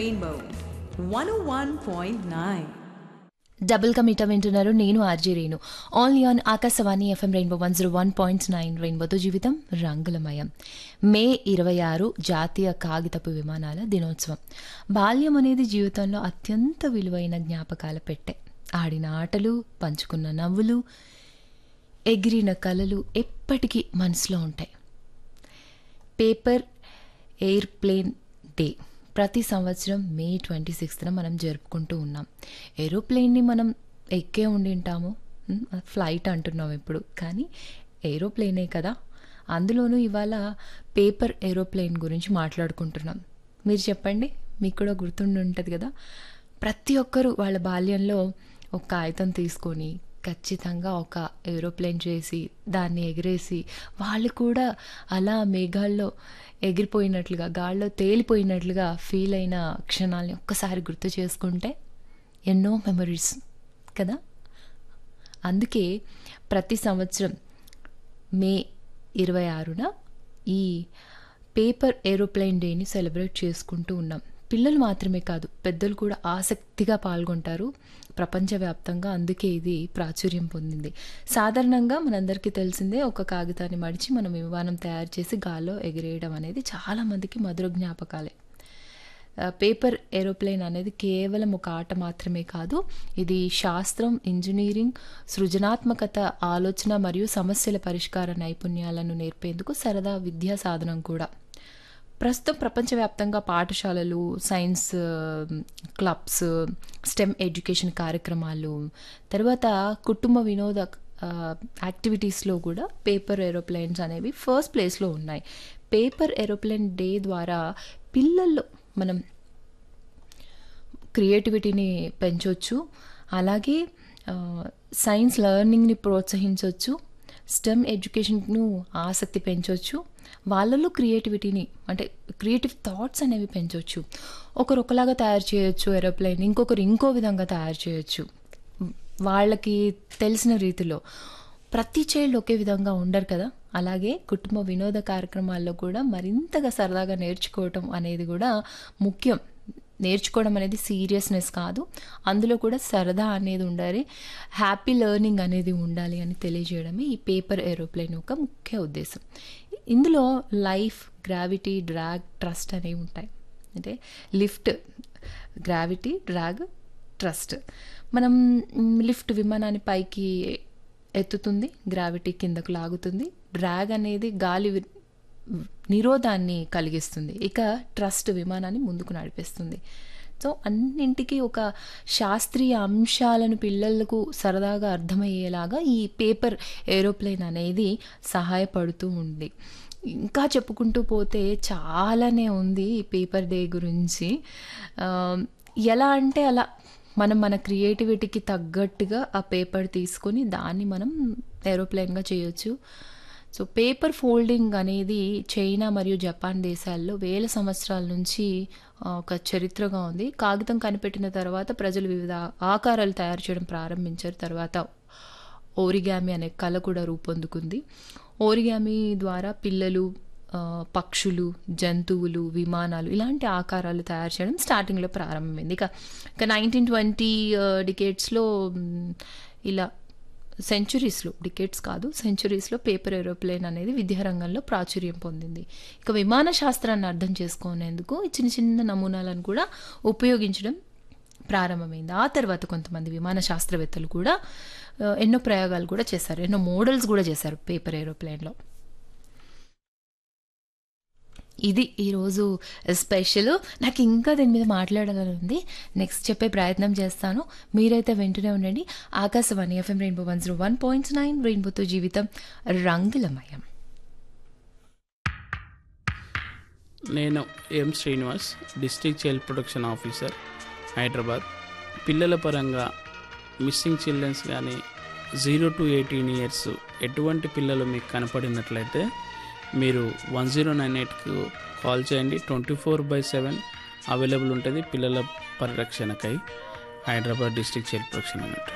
Rainbow 101.9. Double కమిట వింటున్నారు నేను RJ Renu only on Akashvani FM Rainbow one zero one point nine రెయిన్బోతో జీవితం రంగులమయం మే ఇరవై ఆరు జాతీయ కాగితపు విమానాల దినోత్సవం బాల్యం అనేది జీవితంలో అత్యంత విలువైన జ్ఞాపకాల పెట్టె ఆడిన ఆటలు పంచుకున్న నవ్వులు ఎగిరిన కలలు ఎప్పటికీ మనసులో ఉంటాయి పేపర్ ఎయిర్ప్లేన్ డే ప్రతి సంవత్సరం మే ట్వంటీ సిక్స్త్న మనం జరుపుకుంటూ ఉన్నాం ఏరోప్లేన్ని మనం ఎక్కే ఉండి ఉంటాము ఉమ్, ఫ్లైట్ అంటున్నాం ఇప్పుడు కానీ ఏరోప్లేనే కదా అందులోనూ ఇవాళ పేపర్ ఏరోప్లేన్ గురించి మాట్లాడుకుంటున్నాం మీరు చెప్పండి మీకు కూడా గుర్తుండి ఉంటుంది కదా ప్రతి ఒక్కరూ వాళ్ళ బాల్యంలో ఒక కాగితం తీసుకొని ఖచ్చితంగా ఒక ఏరోప్లేన్ చేసి దాన్ని ఎగిరేసి వాళ్ళు కూడా అలా మేఘాల్లో ఎగిరిపోయినట్లుగా గాల్లో తేలిపోయినట్లుగా ఫీల్ అయిన క్షణాలని ఒక్కసారి గుర్తు చేసుకుంటే ఎన్నో మెమరీస్ కదా అందుకే ప్రతి సంవత్సరం మే ఇరవై ఆరున ఈ పేపర్ ఏరోప్లేన్ డేని సెలబ్రేట్ చేసుకుంటూ ఉన్నాం పిల్లలు మాత్రమే కాదు పెద్దలు కూడా ఆసక్తిగా పాల్గొంటారు ప్రపంచవ్యాప్తంగా అందుకే ఇది ప్రాచుర్యం పొందింది సాధారణంగా మనందరికీ తెలిసిందే ఒక కాగితాన్ని మడిచి మనం విమానం తయారు చేసి గాల్లో ఎగిరేయడం అనేది చాలామందికి మధుర జ్ఞాపకాలే ఆ, పేపర్ ఏరోప్లేన్ అనేది కేవలం ఒక ఆట మాత్రమే కాదు ఇది శాస్త్రం ఇంజనీరింగ్ సృజనాత్మకత ఆలోచన మరియు సమస్యల పరిష్కార నైపుణ్యాలను నేర్పేందుకు సరదా విద్యా సాధనం కూడా ప్రస్తుతం ప్రపంచవ్యాప్తంగా పాఠశాలలు సైన్స్ ఆ, క్లబ్స్ స్టెమ్ ఎడ్యుకేషన్ కార్యక్రమాలు తర్వాత కుటుంబ వినోద ఆ, యాక్టివిటీస్లో కూడా పేపర్ ఏరోప్లేన్స్ అనేవి ఫస్ట్ ప్లేస్లో ఉన్నాయి పేపర్ ఏరోప్లేన్ డే ద్వారా పిల్లల్లో మనం క్రియేటివిటీని పెంచవచ్చు అలాగే ఆ, సైన్స్ లెర్నింగ్ని ప్రోత్సహించవచ్చు స్టెమ్ ఎడ్యుకేషన్ను ఆసక్తి పెంచవచ్చు వాళ్ళలో క్రియేటివిటీని అంటే క్రియేటివ్ థాట్స్ అనేవి పెంచవచ్చు ఒకరు ఒకలాగా తయారు చేయొచ్చు ఏరోప్లేన్ ఇంకొకరు ఇంకో విధంగా తయారు చేయొచ్చు వాళ్ళకి తెలిసిన రీతిలో ప్రతి చైల్డ్ ఒకే విధంగా ఉండరు కదా అలాగే కుటుంబ వినోద కార్యక్రమాల్లో కూడా మరింతగా సరదాగా నేర్చుకోవటం అనేది కూడా ముఖ్యం నేర్చుకోవడం అనేది సీరియస్నెస్ కాదు అందులో కూడా సరదా అనేది ఉండాలి హ్యాపీ లెర్నింగ్ అనేది ఉండాలి అని తెలియజేయడమే ఈ పేపర్ ఏరోప్లేన్ యొక్క ముఖ్య ఉద్దేశం ఇందులో లైఫ్ గ్రావిటీ డ్రాగ్ ట్రస్ట్ అనేవి ఉంటాయి అంటే లిఫ్ట్ గ్రావిటీ డ్రాగ్ ట్రస్ట్ మనం మ్, లిఫ్ట్ విమానాన్ని పైకి ఎత్తుతుంది గ్రావిటీ కిందకు లాగుతుంది డ్రాగ్ అనేది గాలి వి- నిరోధాన్ని కలిగిస్తుంది ఇక ట్రస్ట్ విమానాన్ని ముందుకు నడిపిస్తుంది సో అన్నింటికీ ఒక శాస్త్రీయ అంశాలను పిల్లలకు సరదాగా అర్థమయ్యేలాగా ఈ పేపర్ ఏరోప్లేన్ అనేది సహాయపడుతూ ఉంది ఇంకా చెప్పుకుంటూ పోతే చాలానే ఉంది ఈ పేపర్ డే గురించి ఆ, ఎలా అంటే అలా మనం మన క్రియేటివిటీకి తగ్గట్టుగా ఆ పేపర్ తీసుకొని దాన్ని మనం ఏరోప్లేన్గా చేయొచ్చు సో పేపర్ ఫోల్డింగ్ అనేది చైనా మరియు జపాన్ దేశాల్లో వేల సంవత్సరాల నుంచి ఆ, ఒక చరిత్రగా ఉంది కాగితం కనిపెట్టిన తర్వాత ప్రజలు వివిధ ఆకారాలు తయారు చేయడం ప్రారంభించారు తర్వాత ఓరిగామి అనే కళ కూడా రూపొందుకుంది ఓరిగామి ద్వారా పిల్లలు ఆ, పక్షులు జంతువులు విమానాలు ఇలాంటి ఆకారాలు తయారు చేయడం స్టార్టింగ్లో ప్రారంభమైంది ఇక ఇక నైన్టీన్ ట్వంటీ డికేట్స్లో ఇలా సెంచురీస్లో డికేట్స్ కాదు సెంచురీస్లో పేపర్ ఏరోప్లేన్ అనేది విద్యారంగంలో ప్రాచుర్యం పొందింది ఇక విమాన శాస్త్రాన్ని అర్థం చేసుకునేందుకు ఈ చిన్న చిన్న నమూనాలను కూడా ఉపయోగించడం ప్రారంభమైంది ఆ తర్వాత కొంతమంది విమాన శాస్త్రవేత్తలు కూడా ఆ, ఎన్నో ప్రయోగాలు కూడా చేశారు ఎన్నో మోడల్స్ కూడా చేశారు పేపర్ ఏరోప్లేన్లో ఇది ఈరోజు స్పెషల్ నాకు ఇంకా దీని మీద మాట్లాడాలని ఉంది నెక్స్ట్ చెప్పే ప్రయత్నం చేస్తాను మీరైతే వింటూనే ఉండండి Akashvani FM Rainbow one zero one point nine రెయిన్బోతో జీవితం రంగులమయం నేను M Srinivas district child protection officer Hyderabad పిల్లల పరంగా మిస్సింగ్ చిల్డ్రన్స్ కానీ జీరో టు ఎయిటీన్ ఇయర్స్ ఎటువంటి పిల్లలు మీకు కనపడినట్లయితే మీరు వన్ జీరో నైన్ ఎయిట్కు కాల్ చేయండి twenty four by seven available ఉంటుంది పిల్లల పరిరక్షణకై Hyderabad district child protection unit